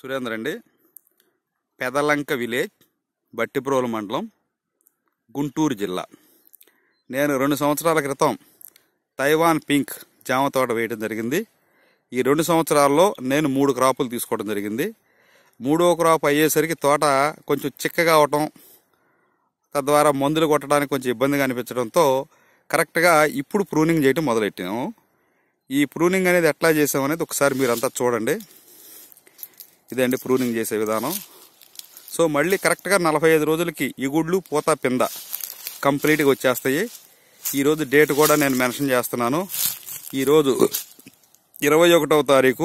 సురేందర్ అండి పెదలంక విలేజ్ బట్టిప్రోలు మండలం గుంటూరు జిల్లా నేను రెండు సంవత్సరాల క్రితం తైవాన్ పింక్ జామ తోట వేయడం జరిగింది ఈ రెండు సంవత్సరాల్లో నేను మూడు క్రాపులు తీసుకోవడం జరిగింది మూడో క్రాప్ అయ్యేసరికి తోట కొంచెం చిక్కగా అవటం తద్వారా మందులు కొట్టడానికి కొంచెం ఇబ్బందిగా అనిపించడంతో కరెక్ట్గా ఇప్పుడు ప్రూనింగ్ చేయడం మొదలెట్టాము ఈ ప్రూనింగ్ అనేది ఎట్లా చేసామనేది ఒకసారి మీరంతా చూడండి ఇదండి ప్రూనింగ్ చేసే విధానం సో మళ్ళీ కరెక్ట్గా నలభై ఐదు రోజులకి ఇగుడ్లు పూత పింద కంప్లీట్గా వచ్చేస్తాయి ఈరోజు డేట్ కూడా నేను మెన్షన్ చేస్తున్నాను ఈరోజు ఇరవై ఒకటవ తారీఖు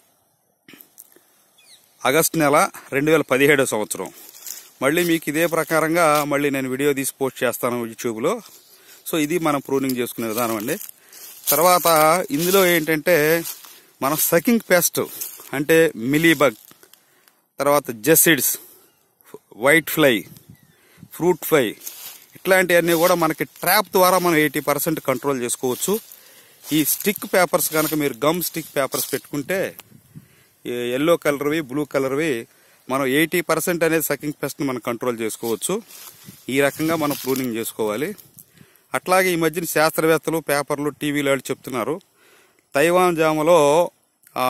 ఆగస్ట్ నెల రెండు వేల పదిహేడో సంవత్సరం మళ్ళీ మీకు ఇదే ప్రకారంగా మళ్ళీ నేను వీడియో తీసి పోస్ట్ చేస్తాను యూట్యూబ్లో సో ఇది మనం ప్రూనింగ్ చేసుకునే విధానం అండి తర్వాత ఇందులో ఏంటంటే మన సకింగ్ పెస్ట్ అంటే మిలీబగ్ తర్వాత jassids white fly fruit fly ఇట్లాంటివన్నీ కూడా మనకి ట్రాప్ ద్వారా మనం ఎయిటీ పర్సెంట్ కంట్రోల్ చేసుకోవచ్చు ఈ స్టిక్ పేపర్స్ కనుక మీరు గమ్ స్టిక్ పేపర్స్ పెట్టుకుంటే ఎల్లో కలర్వి బ్లూ కలర్వి మనం ఎయిటీ పర్సెంట్ అనేది సకింగ్ పెస్ట్ని మనం కంట్రోల్ చేసుకోవచ్చు ఈ రకంగా మనం ప్రూనింగ్ చేసుకోవాలి అట్లాగే ఈ మధ్యన శాస్త్రవేత్తలు పేపర్లు టీవీలు వాళ్ళు చెప్తున్నారు తైవాన్ జామలో ఆ,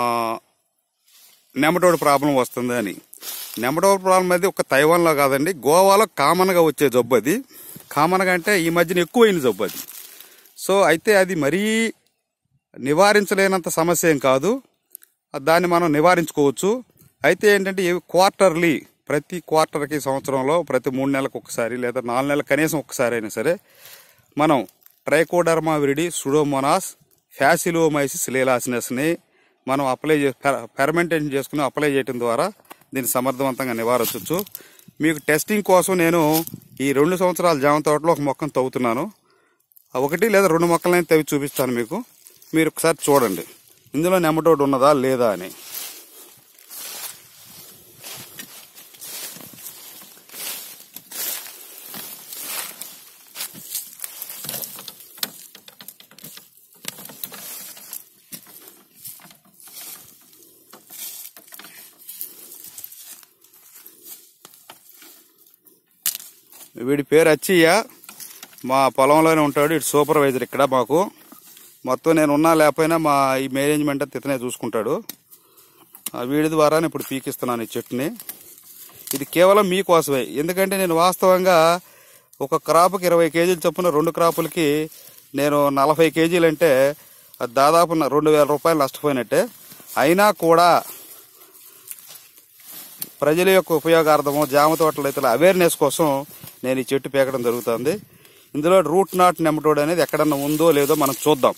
నెమటోడ్ ప్రాబ్లం వస్తుంది అని నెమటోడ్ ప్రాబ్లం అనేది ఒక తైవాన్లో కాదండి గోవాలో కామన్గా వచ్చే జబ్బు అది కామన్గా అంటే ఈ మధ్యన ఎక్కువైన జబ్బు అది సో అయితే అది మరీ నివారించలేనంత సమస్య ఏం కాదు దాన్ని మనం నివారించుకోవచ్చు అయితే ఏంటంటే ఇవి క్వార్టర్లీ ప్రతి క్వార్టర్కి సంవత్సరంలో ప్రతి మూడు నెలలకు ఒకసారి లేదా నాలుగు నెలలకు కనీసం ఒకసారి అయినా సరే మనం ట్రైకోడర్మా విరిడి సుడోమోనాస్ ఫ్యాసిలోమైసిస్ లీలాసినస్ని మనం అప్లై చే ఫెర్మెంటేషన్ చేసుకుని అప్లై చేయడం ద్వారా దీన్ని సమర్థవంతంగా నివారించవచ్చు మీకు టెస్టింగ్ కోసం నేను ఈ రెండు సంవత్సరాల జామ తోటలో ఒక మొక్కను తవ్వుతున్నాను ఆ ఒకటి లేదా రెండు మొక్కలైనా తవ్వి చూపిస్తాను మీకు మీరు ఒకసారి చూడండి ఇందులో నెమటోడ్ ఉన్నదా లేదా అని వీడి పేరు అచ్చయ్య మా పొలంలోనే ఉంటాడు ఇటు సూపర్వైజర్ ఇక్కడ మాకు మొత్తం నేను ఉన్నా లేకపోయినా మా ఈ మేనేజ్మెంట్ అంతా ఇతనే చూసుకుంటాడు ఆ వీడి ద్వారా ఇప్పుడు పీకిస్తున్నాను ఈ చెట్టుని ఇది కేవలం మీకోసమే ఎందుకంటే నేను వాస్తవంగా ఒక క్రాప్కి ఇరవై కేజీలు చొప్పున రెండు క్రాపులకి నేను నలభై కేజీలు అంటే అది దాదాపు నా- రెండు వేల రూపాయలు నష్టపోయినట్టే అయినా కూడా ప్రజల యొక్క ఉపయోగార్థము జామ తోటల రైతుల అవేర్నెస్ కోసం నేను ఈ చెట్టు పీకడం జరుగుతుంది ఇందులో రూట్ నాట్ నెమటోడ్ అనేది ఎక్కడన్నా ఉందో లేదో మనం చూద్దాం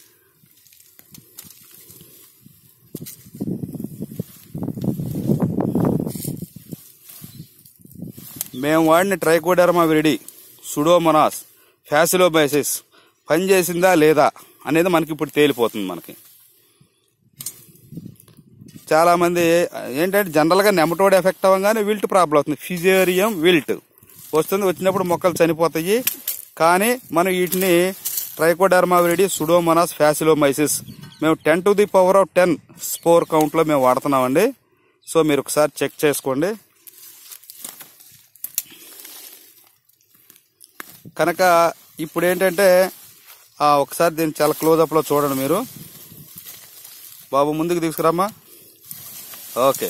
మేము వాడిన ట్రైకోడర్మా విరిడి సుడోమొనాస్ ఫ్యాసిలోబైసిస్ పనిచేసిందా లేదా అనేది మనకి ఇప్పుడు తేలిపోతుంది మనకి చాలా మంది ఏంటంటే జనరల్గా నెమటోడ్ ఎఫెక్ట్ అవ్వగానే విల్ట్ ప్రాబ్లం అవుతుంది ఫిజేరియం విల్ట్ వస్తుంది వచ్చినప్పుడు మొక్కలు చనిపోతాయి కానీ మనం వీటిని ట్రైకోడర్మా విరిడి సుడోమోనాస్ ఫ్యాసిలోమైసిస్ మేము ten to the power of ten spore కౌంట్లో మేము వాడుతున్నామండి సో మీరు ఒకసారి చెక్ చేసుకోండి కనుక ఇప్పుడు ఏంటంటే ఆ, ఒకసారి దీన్ని చాలా క్లోజప్లో చూడండి మీరు బాబు ముందుకు తీసుకురామ్మా ఓకే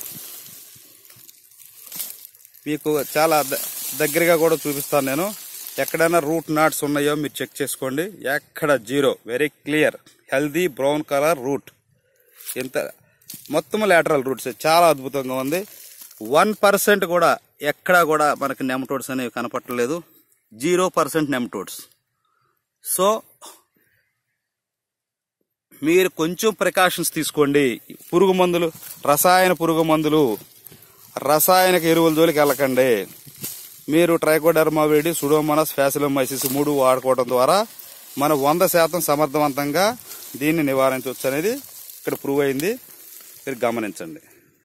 మీకు చాలా ద- దగ్గరగా కూడా చూపిస్తాను నేను ఎక్కడైనా రూట్ నాట్స్ ఉన్నాయో మీరు చెక్ చేసుకోండి ఎక్కడ zero very clear healthy brown colour root ఎంత మొత్తం లాటరల్ రూట్స్ చాలా అద్భుతంగా ఉంది వన్ పర్సెంట్ కూడా ఎక్కడా కూడా మనకి నెమటోడ్స్ అనేవి కనపట్టలేదు జీరో పర్సెంట్ నెమటోడ్స్ సో మీరు కొంచెం ప్రికాషన్స్ తీసుకోండి పురుగు మందులు రసాయన పురుగు మందులు రసాయనిక ఎరువుల జోలికి వెళ్ళకండి మీరు ట్రైకోడర్మా వేడి సుడోమోనాస్ ఫ్యాసిలోమైసిస్ మూడు వాడుకోవడం ద్వారా మనం వంద శాతం సమర్థవంతంగా దీన్ని నివారించవచ్చు అనేది ఇక్కడ ప్రూవ్ అయింది మీరు గమనించండి